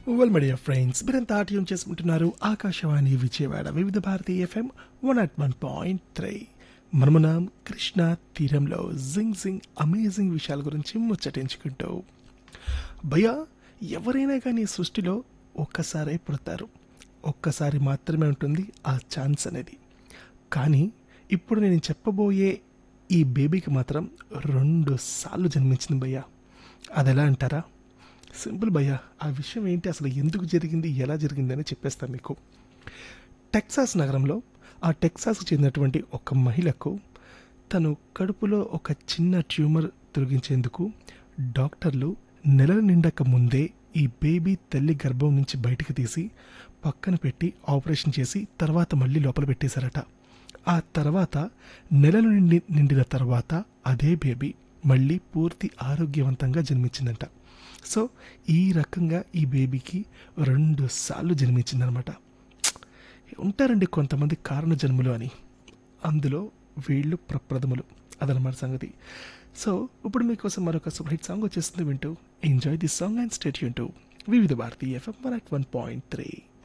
well media friends మీరంతా ఆటయం చేసుకుంటున్నారు Akashvani Vijayawada Vividh Bharati FM one at one point three మనమునాం కృష్ణ తీరంలో జింగ్ జింగ్ అమేజింగ్ విషయాల గురించి ముచ్చటించుకుంటూ భయ్యా ఎవరైనా కానీ ఈ సృష్టిలో ఒక్కసారే పుడతారు ఒక్కసారి మాత్రమే ఉంటుంది ఆ ఛాన్స్ అనేది కానీ ఇప్పుడు నేను చెప్పబోయే ఈ బేబీకి మాత్రం రెండు సార్లు జన్మించింది భయ్యా అది ఎలా అంటారా సింపుల్ భయ్యా ఆ విషయం ఏంటి అసలు ఎందుకు జరిగింది ఎలా జరిగింది అని చెప్పేస్తాను మీకు టెక్సాస్ నగరంలో ఆ టెక్సాస్కు చెందినటువంటి ఒక మహిళకు తను కడుపులో ఒక చిన్న ట్యూమర్ తొలగించేందుకు డాక్టర్లు నెలలు నిండక ముందే ఈ బేబీ తల్లి గర్భం నుంచి బయటకు తీసి పక్కన పెట్టి ఆపరేషన్ చేసి తర్వాత మళ్ళీ లోపల పెట్టేశారట ఆ తర్వాత నెలలు నిండి నిండిన తర్వాత అదే బేబీ మళ్ళీ పూర్తి ఆరోగ్యవంతంగా జన్మించిందంట సో ఈ రకంగా ఈ బేబీకి రెండు సార్లు జన్మించిందనమాట ఉంటారండి కొంతమంది కారణ జన్ములు అని అందులో వీళ్ళు ప్రప్రథములు అదనమాట సంగతి సో ఇప్పుడు మీకోసం మరొక సూపర్ హిట్ సాంగ్ వచ్చేస్తుంది వింటూ enjoy the song and stay to Vividh Bharati FM one at one point three